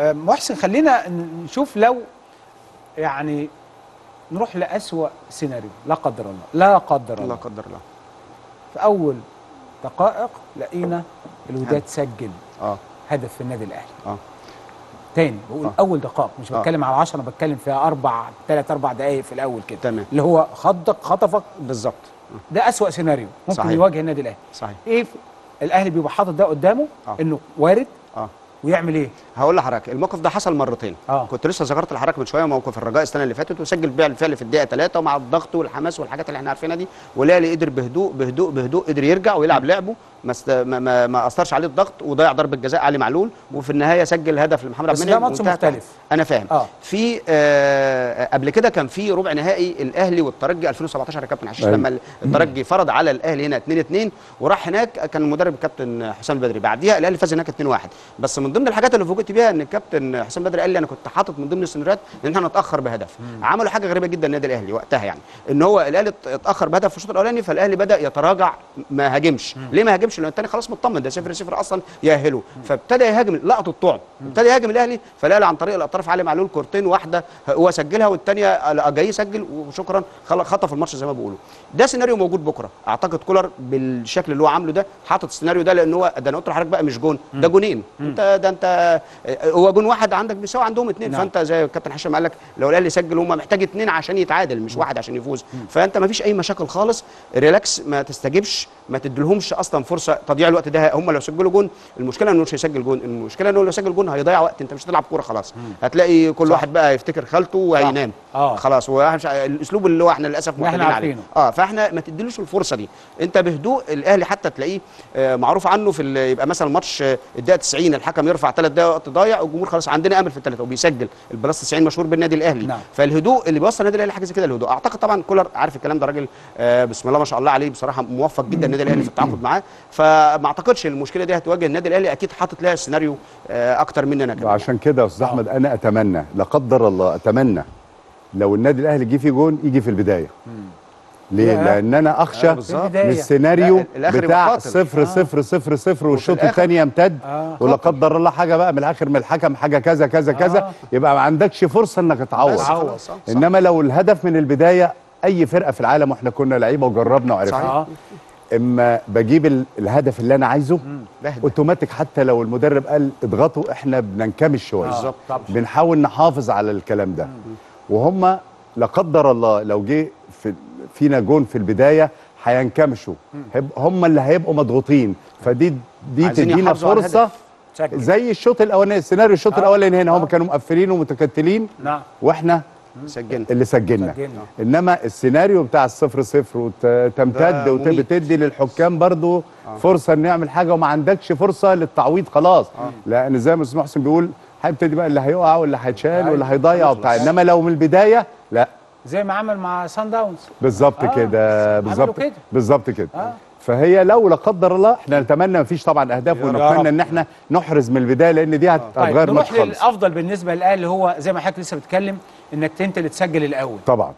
آه، محسن خلينا ن- نشوف لو يعني نروح لأسوأ سيناريو لا قدر الله لا قدر لا الله قدر الله في أول دقائق لقينا الوداد سجل اه هدف في النادي الأهلي اه تاني بقول آه. أول دقائق مش آه. بتكلم على 10 أنا بتكلم في أربع ثلاث أربع دقايق في الأول كده تمام. اللي هو خضك خطفك بالظبط ده أسوأ سيناريو ممكن صحيح. يواجه النادي الأهلي صحيح إيه الأهلي بيبقى حاطط ده قدامه آه. إنه وارد اه ويعمل إيه؟ هقول لحضرتك الموقف ده حصل مرتين آه. كنت لسه ذكرت لحضرتك من شويه موقف الرجاء السنه اللي فاتت وسجل بالفعل في الدقيقه 3 ومع الضغط والحماس والحاجات اللي احنا عارفينها دي والاهلي قدر بهدوء بهدوء بهدوء قدر يرجع ويلعب لعبه ما است... ما, ما, ما اثرش عليه الضغط وضيع ضربه جزاء علي معلول وفي النهايه سجل هدف لمحمد عبد بس المنعم ده ماتش وانتهى مختلف. انا فاهم آه. في آه قبل كده كان في ربع نهائي الاهلي والترجي 2017 يا كابتن حشيش أيوة. لما الترجي فرض على الاهلي هنا 2 2 وراح هناك كان المدرب الكابتن حسام البدري بعديها الاهلي فاز هناك 2 1 بس من ضمن الحاجات اللي فوجئت بيها ان الكابتن حسام البدري قال لي انا كنت حاطط من ضمن السيناريوهات ان احنا نتاخر بهدف عملوا حاجه غريبه جدا النادي الاهلي وقتها يعني ان هو الاهلي ات- اتاخر بهدف في الشوط الاولاني فالاهلي بدا يتراجع ما هاجمش ليه ما هاجمش لان الثاني خلاص مطمن ده 0 0 اصلا يأهله فابتدى يهاجم لقط الطعم ابتدى يهاجم الاهلي فالاهلي عن طريق الاطراف علي معلول كورتين واحده هو سجلها والثانيه جاي يسجل وشكرا خل- خطف الماتش زي ما بيقولوا ده سيناريو موجود بكره اعتقد كولر بالشكل اللي هو عامله ده حاطط السيناريو ده لان هو ده انا قلت لحضرتك بقى مش جون ده جونين انت ده انت هو جون واحد عندك بيساوي عندهم اثنين نعم. فانت زي الكابتن هشام قال لك لو الاهلي سجل هم محتاج اثنين عشان يتعادل مش واحد عشان يفوز فانت ما فيش اي مشاكل خالص ريلاكس ما تستجبش ما تديلهمش اصلا فرصه تضييع الوقت ده هم لو سجلوا جون المشكله انه مش هيسجل جون المشكله انه لو سجل جون هيضيع وقت انت مش هتلعب كوره خلاص هتلاقي كل صح. واحد بقى يفتكر خالته وهينام آه. خلاص وإحنا مش ع- الاسلوب اللي هو احنا للاسف اللي إحنا معتادين عليه عارفينه. اه فاحنا ما تديلوش الفرصه دي انت بهدوء الاهلي حتى تلاقيه آه معروف عنه في ال- يبقى مثلا ماتش آه، الدقيقه 90 الحكم يرفع ثلاث دقائق وقت ضايع والجمهور خلاص عندنا امل في الثلاثه وبيسجل البلاس 90 مشهور بالنادي الاهلي نعم. فالهدوء اللي بيوصل النادي الاهلي حاجه زي كده الهدوء اعتقد طبعا كولر عارف الكلام ده راجل آه بسم الله ما شاء الله عليه بصراحه موفق جدا النادي الاهلي في التعاقد معاه فما اعتقدش المشكله دي هتواجه النادي الاهلي اكيد حاطط لها سيناريو آه اكتر مننا كمان عشان كده يا استاذ احمد انا اتمنى لا قدر الله اتمنى لو النادي الاهلي جه فيه جون يجي في البدايه ليه؟ ياه. لان انا اخشى آه، بالظبط. من البداية. السيناريو لا، الآخر يبقى بتاع قاتل. صفر صفر صفر صفر والشوط الآخر- الثاني يمتد آه. ولا قدر الله حاجه بقى من الاخر من الحكم حاجه كذا كذا كذا آه. يبقى ما عندكش فرصه انك تعوض بس خلاص، صح، صح. انما لو الهدف من البدايه اي فرقه في العالم واحنا كنا لعيبه وجربنا وعرفنا صحيح. اه اما بجيب ال- الهدف اللي انا عايزه بهدى. اوتوماتيك حتى لو المدرب قال اضغطوا احنا بننكمش شويه بالظبط. طبعا. بنحاول نحافظ على الكلام ده وهم لا قدر الله لو جه في فينا جون في البدايه هينكمشوا هيب- هم اللي هيبقوا مضغوطين فدي دي عايزين تدينا يحافظوا على فرصه الهدف. سجل زي الشوط الاولاني سيناريو الشوط آه. الاولاني هنا هم آه. كانوا مقفلين ومتكتلين نعم واحنا سجلنا اللي سجلنا سجلنا. انما السيناريو بتاع الصفر صفر وتمتد ده مميت. وتدي للحكام برضو فرصه انه يعمل حاجه وما عندكش فرصه للتعويض خلاص لان زي ما استاذ محسن بيقول هيبتدي بقى اللي هيقع واللي هيتشال واللي هيضيع وبتاع انما لو من البدايه لا زي ما عمل مع سان داونز بالظبط آه. كده بالظبط كده. بالظبط كده آه. فهي لو لا قدر الله احنا نتمنى مفيش طبعا اهداف يا رب. ونتمنى ان احنا نحرز من البدايه لان دي هت- طيب هتغير نروح الماتش خالص للافضل بالنسبه للاهلي هو زي ما حضرتك لسه بتتكلم انك انت اللي تسجل الاول طبعا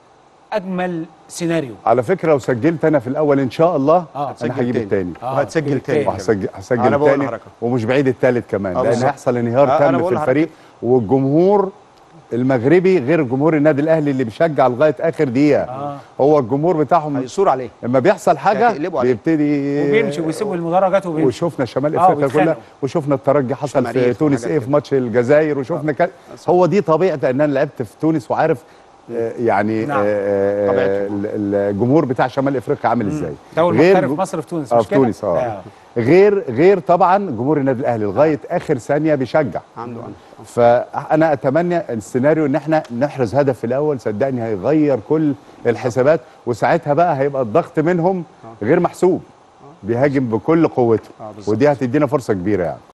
اجمل سيناريو على فكره لو سجلت انا في الاول ان شاء الله آه. انا هتسجل هجيب تاني. الثاني آه، وهتسجل تجيب تاني. التاني. وهسجل أنا هسجل بقول الثاني لحضرتك. ومش بعيد الثالث كمان آه، لان بالظبط. هيحصل انهيار آه، أنا تام بقول في الفريق والجمهور المغربي غير جمهور النادي الاهلي اللي بيشجع لغايه اخر دقيقه آه. هو الجمهور بتاعهم هيصور عليه لما بيحصل حاجه هيقلبوا عليه. بيبتدي وبيمشي ويسيبوا المدرجات وبيمشي وشفنا شمال آه، افريقيا وبيتخانقوا. كلها وشفنا الترجي حصل في شماريخ تونس وحاجات ايه في كده. ماتش الجزائر وشفنا كده هو دي طبيعه لان انا لعبت في تونس وعارف آه، يعني نعم. آه، طبيعته. ال- الجمهور بتاع شمال افريقيا عامل ازاي اول محترف مصر في تونس اه مش في كده؟ تونس اه غير غير طبعا جمهور النادي الاهلي لغايه اخر ثانيه بيشجع عنده عنده فانا اتمنى السيناريو ان احنا نحرز هدف في الاول صدقني هيغير كل الحسابات وساعتها بقى هيبقى الضغط منهم غير محسوب بيهاجم بكل قوته آه، بالظبط. ودي هتدينا فرصه كبيره يعني